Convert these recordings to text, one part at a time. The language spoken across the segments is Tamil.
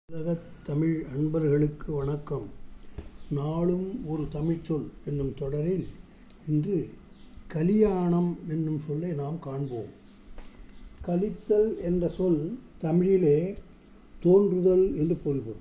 உலகத் தமிழ் அன்பர்களுக்கு வணக்கம் நாளும் ஒரு தமிழ்ச்சொல் என்னும் தொடரில் இன்று கலியாணம் என்னும் சொல்லை நாம் காண்போம் கலித்தல் என்ற சொல் தமிழிலே தோன்றுதல் என்று பொருள்படும்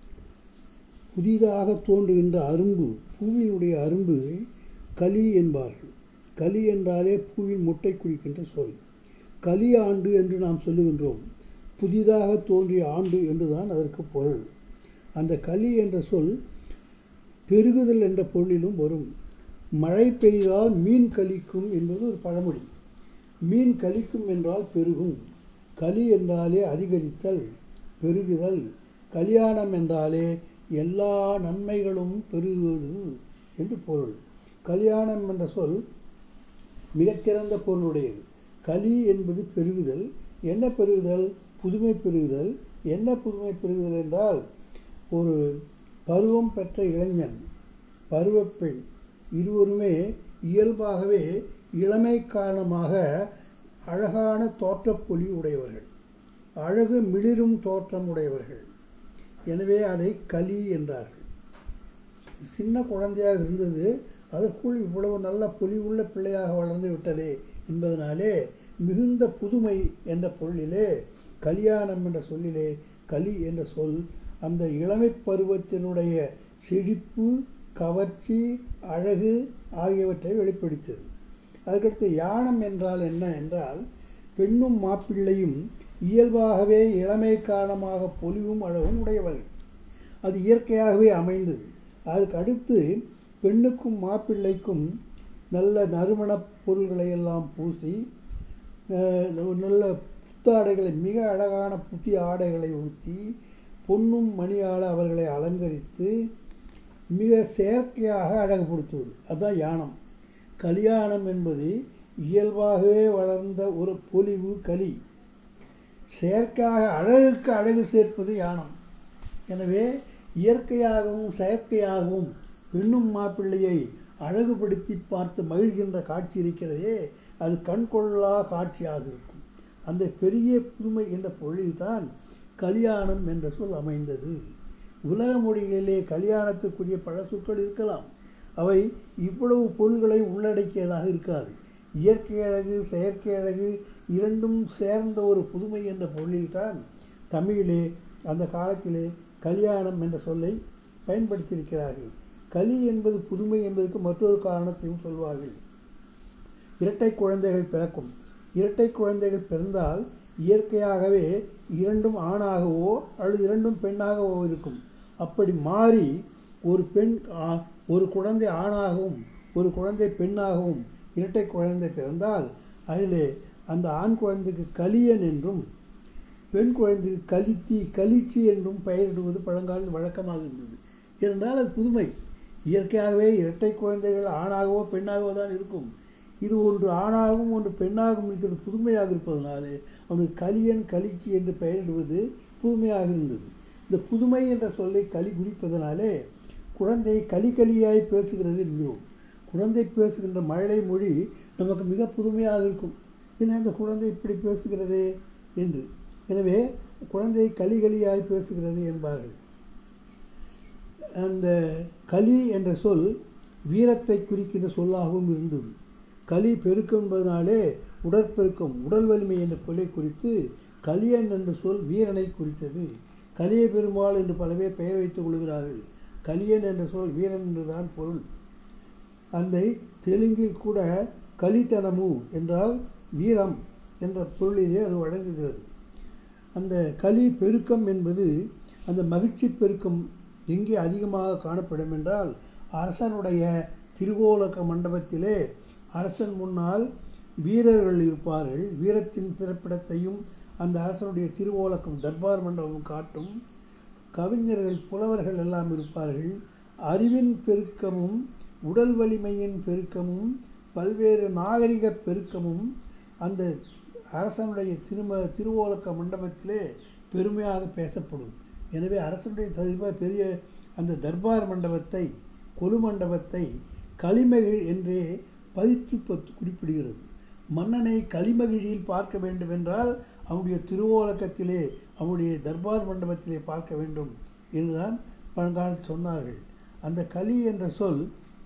புதிதாக தோன்றுகின்ற அரும்பு பூவினுடைய அரும்பு கலி என்பார்கள் கலி என்றாலே பூவின் முட்டை குறிக்கின்ற சொல் கலியாண்டு என்று நாம் சொல்லுகின்றோம் புதிதாக தோன்றிய ஆண்டு என்றுதான் அதற்கு பொருள் அந்த கலி என்ற சொல் பெருகுதல் என்ற பொருளிலும் வரும் மழை பெய்தால் மீன் கலிக்கும் என்பது ஒரு பழமொழி மீன் கலிக்கும் என்றால் பெருகும் கலி என்றாலே அதிகரித்தல் பெருகுதல் கல்யாணம் என்றாலே எல்லா நன்மைகளும் பெருகுவது என்று பொருள் கல்யாணம் என்ற சொல் மிகச்சிறந்த பொருளுடையது கலி என்பது பெருகுதல் என்ன பெருகுதல் புதுமை பெருகுதல் என்ன புதுமை பெருகுதல் என்றால் ஒரு பருவம் பெற்ற இளைஞன் பருவப்பெண் இருவருமே இயல்பாகவே இளமை காரணமாக அழகான தோற்றப்பொலி உடையவர்கள் அழகு மிளிரும் தோற்றம் உடையவர்கள் எனவே அதை கலி என்றார்கள் சின்ன குழந்தையாக இருந்தது அதற்குள் இவ்வளவு நல்ல பொலிவுள்ள பிள்ளையாக வளர்ந்து விட்டதே என்பதனாலே மிகுந்த புதுமை என்ற பொருளிலே கல்யாணம் என்ற சொல்லிலே கலி என்ற சொல் அந்த இளமை பருவத்தினுடைய செழிப்பு கவர்ச்சி அழகு ஆகியவற்றை வெளிப்படுத்தது அதுக்கடுத்து யானம் என்றால் என்ன என்றால் பெண்ணும் மாப்பிள்ளையும் இயல்பாகவே இளமை காரணமாக பொலிவும் அழகும் உடையவர்கள் அது இயற்கையாகவே அமைந்தது அதுக்கு அடுத்து பெண்ணுக்கும் மாப்பிள்ளைக்கும் நல்ல நறுமணப் பொருள்களை எல்லாம் பூசி நல்ல புத்தாடைகளை மிக அழகான புதிய ஆடைகளை உடுத்தி பொன்னும் மணியால் அவர்களை அலங்கரித்து மிக செயற்கையாக அழகுபடுத்துவது அதுதான் யானம் கல்யாணம் என்பது இயல்பாகவே வளர்ந்த ஒரு பொலிவு கலி செயற்கையாக அழகுக்கு அழகு சேர்ப்பது யானம் எனவே இயற்கையாகவும் செயற்கையாகவும் பெண்ணும் மாப்பிள்ளையை அழகுபடுத்தி பார்த்து மகிழ்கின்ற காட்சி இருக்கிறதே அது கண்கொள்ளா காட்சியாக இருக்கும் அந்த பெரிய புதுமை என்ற பொருளில்தான் கல்யாணம் என்ற சொல் அமைந்தது உலக மொழிகளிலே கல்யாணத்துக்குரிய பல சொற்கள் இருக்கலாம் அவை இவ்வளவு பொருள்களை உள்ளடக்கியதாக இருக்காது இயற்கை அழகு செயற்கை அழகு இரண்டும் சேர்ந்த ஒரு புதுமை என்ற பொருளில்தான் தமிழிலே அந்த காலத்திலே கல்யாணம் என்ற சொல்லை பயன்படுத்தியிருக்கிறார்கள் கலி என்பது புதுமை என்பதற்கு மற்றொரு காரணத்தையும் சொல்வார்கள் இரட்டை குழந்தைகள் பிறக்கும் இரட்டை குழந்தைகள் பிறந்தால் இயற்கையாகவே இரண்டும் ஆணாகவோ அல்லது இரண்டும் பெண்ணாகவோ இருக்கும் அப்படி மாறி ஒரு பெண் ஒரு குழந்தை ஆணாகவும் ஒரு குழந்தை பெண்ணாகவும் இரட்டை குழந்தை பிறந்தால் அதில் அந்த ஆண் குழந்தைக்கு கலியன் என்றும் பெண் குழந்தைக்கு கலித்தி கலிச்சி என்றும் பெயரிடுவது பழங்காலில் வழக்கமாக இருந்தது இருந்தால் அது புதுமை இயற்கையாகவே இரட்டை குழந்தைகள் ஆணாகவோ பெண்ணாகவோ தான் இருக்கும் இது ஒன்று ஆணாகவும் ஒன்று பெண்ணாகவும் இருக்கிறது புதுமையாக இருப்பதனாலே அவனுக்கு கலியன் கலிச்சி என்று பெயரிடுவது புதுமையாக இருந்தது இந்த புதுமை என்ற சொல்லை களி குறிப்பதனாலே குழந்தை கலிகலியாய் பேசுகிறது என்கிறோம் குழந்தை பேசுகின்ற மழலை மொழி நமக்கு மிக புதுமையாக இருக்கும் ஏன்னா இந்த குழந்தை இப்படி பேசுகிறதே என்று எனவே குழந்தை கலிகலியாய் பேசுகிறது என்பார்கள் அந்த கலி என்ற சொல் வீரத்தை குறிக்கின்ற சொல்லாகவும் இருந்தது களி பெருக்கம் என்பதனாலே உடற்பெருக்கம் உடல் வலிமை என்ற பொருளை குறித்து கலியன் என்ற சொல் வீரனை குறித்தது கலிய பெருமாள் என்று பல பேர் பெயர் வைத்துக் கொள்கிறார்கள் கலியன் என்ற சொல் வீரன் என்றுதான் பொருள் அந்த தெலுங்கில் கூட கலித்தனமு என்றால் வீரம் என்ற பொருளிலே அது வழங்குகிறது அந்த களி பெருக்கம் என்பது அந்த மகிழ்ச்சி பெருக்கம் எங்கே அதிகமாக காணப்படும் என்றால் அரசனுடைய திருவோலக்க மண்டபத்திலே அரசன் முன்னால் வீரர்கள் இருப்பார்கள் வீரத்தின் பிறப்பிடத்தையும் அந்த அரசனுடைய திருவோலக்கம் தர்பார் மண்டபம் காட்டும் கவிஞர்கள் புலவர்கள் எல்லாம் இருப்பார்கள் அறிவின் பெருக்கமும் உடல் வலிமையின் பெருக்கமும் பல்வேறு நாகரிக பெருக்கமும் அந்த அரசனுடைய திரும திருவோலக்க மண்டபத்திலே பெருமையாக பேசப்படும் எனவே அரசனுடைய தர்ப பெரிய அந்த தர்பார் மண்டபத்தை கொலு மண்டபத்தை களிமகள் என்றே பதிற்று பத்து குறிப்பிடுகிறது மன்னனை களிமகிழியில் பார்க்க வேண்டும் என்றால் அவனுடைய திருவோலக்கத்திலே அவனுடைய தர்பார் மண்டபத்திலே பார்க்க வேண்டும் என்றுதான் பழங்காலத்தில் சொன்னார்கள் அந்த களி என்ற சொல்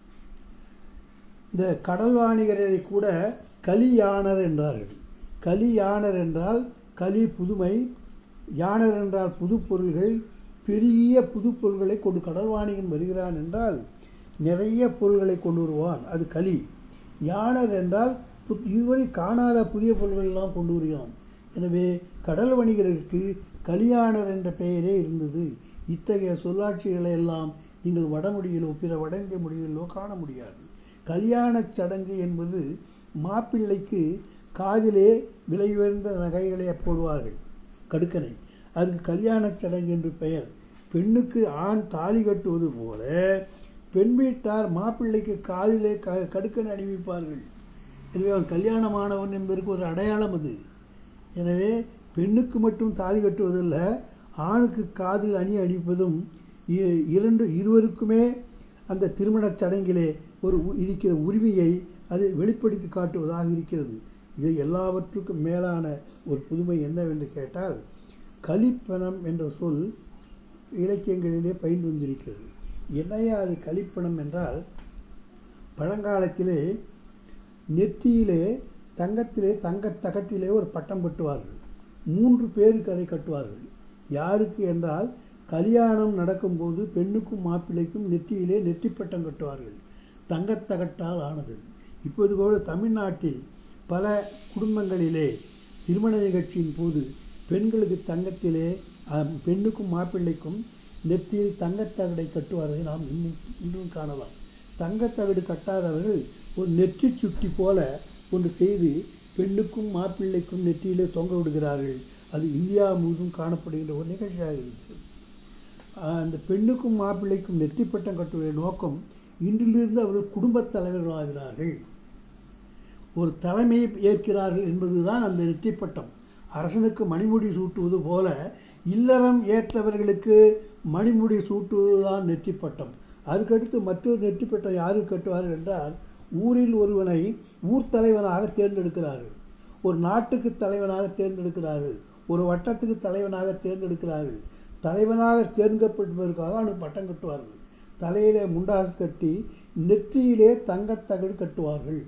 இந்த கடல் வாணிகரை கூட கலி யானர் என்றார்கள் கலி யானர் என்றால் கலி புதுமை யானர் என்றால் புது பொருள்கள் பெரிய புது பொருள்களை கொண்டு கடல் வாணிகன் வருகிறான் என்றால் நிறைய பொருள்களை கொண்டு வருவான் அது களி யானர் என்றால் பு இதுவரை காணாத புதிய பொருள்கள் எல்லாம் கொண்டு வருகிறோம் எனவே கடல் வணிகர்களுக்கு கலியாணர் என்ற பெயரே இருந்தது இத்தகைய சொல்லாட்சிகளை எல்லாம் நீங்கள் வடமொழியிலோ பிற வட இந்திய மொழிகளிலோ காண முடியாது கல்யாணச் சடங்கு என்பது மாப்பிள்ளைக்கு காதிலே விலை உயர்ந்த நகைகளை போடுவார்கள் கடுக்கனை அதுக்கு கல்யாணச் சடங்கு என்று பெயர் பெண்ணுக்கு ஆண் தாலி கட்டுவது போல பெண் வீட்டார் மாப்பிள்ளைக்கு காதிலே க கடுக்கன் அணிவிப்பார்கள் எனவே அவன் கல்யாணமானவன் என்பதற்கு ஒரு அடையாளம் அது எனவே பெண்ணுக்கு மட்டும் தாலி கட்டுவதல்ல ஆணுக்கு காதில் அணி அணிப்பதும் இ- இரண்டு இருவருக்குமே அந்த திருமணச் சடங்கிலே ஒரு உ- இருக்கிற உரிமையை அது வெளிப்படுத்தி காட்டுவதாக இருக்கிறது இதை எல்லாவற்றுக்கும் மேலான ஒரு புதுமை என்னவென்று கேட்டால் கலிப்பணம் என்ற சொல் இலக்கியங்களிலே பயின்று வந்திருக்கிறது என்னையா அது கலிப்பணம் என்றால் பழங்காலத்திலே நெற்றியிலே தங்கத்திலே தங்கத் தகட்டிலே ஒரு பட்டம் கட்டுவார்கள் மூன்று பேருக்கு அதை கட்டுவார்கள் யாருக்கு என்றால் கல்யாணம் நடக்கும்போது பெண்ணுக்கும் மாப்பிள்ளைக்கும் நெற்றியிலே நெற்றிப் பட்டம் கட்டுவார்கள் தங்கத் தகட்டால் ஆனது இப்போது கூட தமிழ்நாட்டில் பல குடும்பங்களிலே திருமண நிகழ்ச்சியின் போது பெண்களுக்கு தங்கத்திலே அஹ், பெண்ணுக்கும் மாப்பிள்ளைக்கும் நெற்றியில் தங்கத்தகடை கட்டுவார்கள் நாம் இன்னும் இன்றும் காணலாம் தங்கத்தகடு கட்டாதவர்கள் ஒரு நெற்றி சுட்டி போல ஒன்று செய்து பெண்ணுக்கும் மாப்பிள்ளைக்கும் நெற்றியிலே தொங்க விடுகிறார்கள் அது இந்தியா முழுவதும் காணப்படுகின்ற ஒரு நிகழ்ச்சியாக இருக்கிறது ஆஹ் அந்த பெண்ணுக்கும் மாப்பிள்ளைக்கும் நெற்றி பட்டம் கட்டுவதை நோக்கம் இன்றிலிருந்து அவர்கள் குடும்பத் தலைவர்களாகிறார்கள் ஒரு தலைமையை ஏற்கிறார்கள் என்பதுதான் அந்த நெற்றிப் பட்டம் அரசனுக்கு மணிமுடி சூட்டுவது போல இல்லறம் ஏற்றவர்களுக்கு மணிமுடி சூட்டுவதுதான் நெற்றிப் பட்டம் அதுக்கடுத்து மற்றொரு நெற்றிப் பட்டம் யாருக்கு கட்டுவார்கள் என்றால் ஊரில் ஒருவனை ஊர் தலைவனாக தேர்ந்தெடுக்கிறார்கள் ஒரு நாட்டுக்கு தலைவனாக தேர்ந்தெடுக்கிறார்கள் ஒரு வட்டத்துக்கு தலைவனாக தேர்ந்தெடுக்கிறார்கள் தலைவனாக தேர்ந்தெடுப்பதற்காக அவனுக்கு பட்டம் கட்டுவார்கள் தலையிலே முண்டாசு கட்டி நெற்றியிலே தங்கத்தகடு கட்டுவார்கள்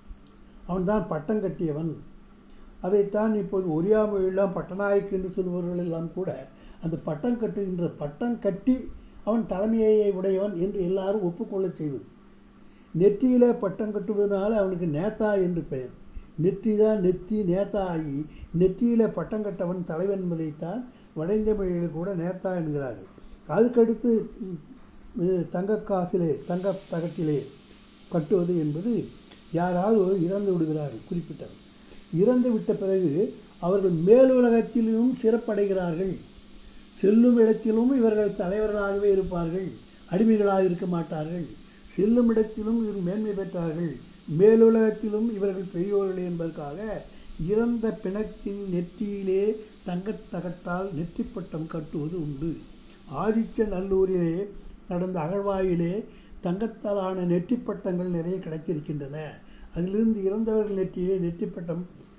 அவன்தான் பட்டம் கட்டியவன் அதைத்தான் இப்போது ஒரியா மொழியெல்லாம் பட்டநாயக்கு என்று சொல்பவர்கள் எல்லாம் கூட அந்த பட்டம் கட்டுகின்ற பட்டம் கட்டி அவன் தலைமையை உடையவன் என்று எல்லாரும் ஒப்புக்கொள்ளச் செய்வது நெற்றியிலே பட்டம் கட்டுவதனால அவனுக்கு நேதா என்று பெயர் நெற்றி தான் நெத்தி நேதா ஆகி நெற்றியிலே பட்டம் கட்டவன் தலைவன் என்பதைத்தான் வட இந்திய மொழிகளில் கூட நேதா என்கிறார்கள் அதுக்கடுத்து ம், ம், தங்கக் காசிலே தங்க தகட்டிலே கட்டுவது என்பது யாராவது ஒரு இறந்து விடுகிறார்கள் குறிப்பிட்டவர் இறந்து விட்ட பிறகு அவர்கள் மேலுலகத்திலும் சிறப்படைகிறார்கள் செல்லும் இடத்திலும் இவர்கள் தலைவர்களாகவே இருப்பார்கள் அடிமைகளாக இருக்க மாட்டார்கள் செல்லும் இடத்திலும் இவர்கள் மேன்மை பெற்றார்கள் மேலுலகத்திலும் இவர்கள் பெரியோர்கள் என்பதற்காக இறந்த பிணத்தின் நெற்றியிலே தங்கத் தகட்டால் நெற்றிப்பட்டம் கட்டுவது உண்டு ஆதிச்ச நல்லூரிலே நடந்த அகழ்வாயிலே தங்கத்தாலான நெற்றிப்பட்டங்கள் நிறைய கிடைத்திருக்கின்றன அதிலிருந்து இறந்தவர்கள் நெற்றியிலே நெற்றிப்பட்டம்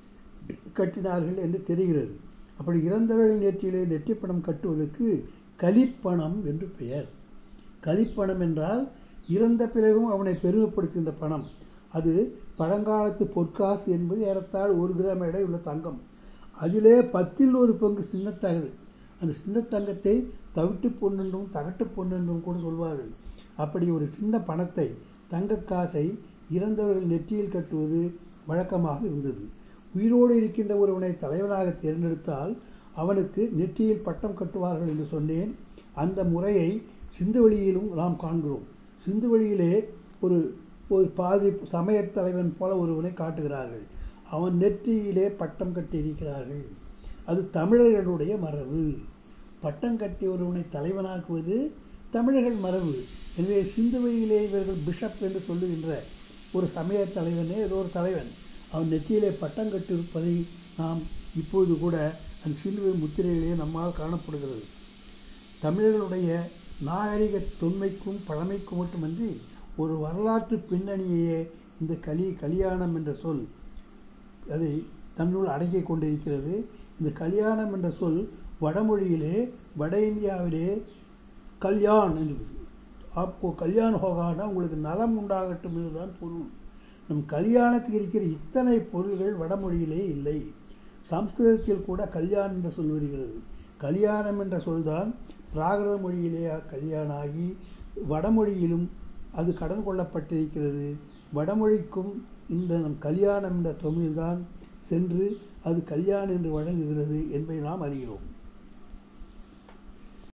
கட்டினார்கள் என்று தெரிகிறது அப்படி இறந்தவர்கள் நெற்றியிலே நெற்றிப்பணம் கட்டுவதற்கு கலிப்பணம் என்று பெயர் கலிப்பணம் என்றால் இறந்த பிறகும் அவனை பெருமைப்படுத்துகின்ற பணம் அது பழங்காலத்து பொற்காசு என்பது ஏறத்தாழ் ஒரு கிராம் எடை உள்ள தங்கம் அதிலே பத்தில் ஒரு பங்கு சின்னத்தகடு அந்த சின்னத்தங்கத்தை தவிட்டு பொன்னென்றும் தகட்டு பொன்னென்றும் கூட சொல்வார்கள் அப்படி ஒரு சின்ன பணத்தை தங்கக் காசை இறந்தவர்கள் நெற்றியில் கட்டுவது வழக்கமாக இருந்தது உயிரோடு இருக்கின்ற ஒருவனை தலைவனாக தேர்ந்தெடுத்தால் அவனுக்கு நெற்றியில் பட்டம் கட்டுவார்கள் என்று சொன்னேன் அந்த முறையை சிந்துவெளியிலும் நாம் காண்கிறோம் சிந்துவெளியிலே ஒரு ஒரு பாதி சமயத் தலைவன் போல ஒருவனை காட்டுகிறார்கள் அவன் நெற்றியிலே பட்டம் கட்டியிருக்கிறார்கள் அது தமிழர்களுடைய மரபு பட்டம் கட்டி ஒருவனை தலைவனாக்குவது தமிழர்கள் மரபு எனவே சிந்துவையிலே இவர்கள் பிஷப் என்று சொல்லுகின்ற ஒரு சமய தலைவனே ஏதோ ஒரு தலைவன் அவன் நெற்றியிலே பட்டம் கட்டியிருப்பதை நாம் இப்பொழுது கூட அந்த சிலுவை முத்திரையிலே நம்மால் காணப்படுகிறது தமிழர்களுடைய நாகரிக தொன்மைக்கும் பழமைக்கும் மட்டுமன்றி ஒரு வரலாற்று பின்னணியையே இந்த கலி கலியாணம் என்ற சொல் அதை தன்னுள் அடக்கிக் கொண்டிருக்கிறது இந்த கல்யாணம் என்ற சொல் வடமொழியிலே வட இந்தியாவிலே கல்யாண் என்று அப்போ கல்யாண ஹோகானா உங்களுக்கு நலம் உண்டாகட்டும் என்றுதான் பொருள் நம் கல்யாணத்துக்கு இருக்கிற இத்தனை பொருள்கள் வடமொழியிலே இல்லை சம்ஸ்கிருதத்தில் கூட கல்யாணம் என்ற சொல் வருகிறது கல்யாணம் என்ற சொல்தான் பிராகிருத மொழியிலே கல்யாணம் ஆகி வடமொழியிலும் அது கடன் கொள்ளப்பட்டிருக்கிறது வடமொழிக்கும் இந்த நம் கல்யாணம் என்ற தமிழ்தான் சென்று அது கல்யாணம் என்று வழங்குகிறது என்பதை நாம் அறிகிறோம்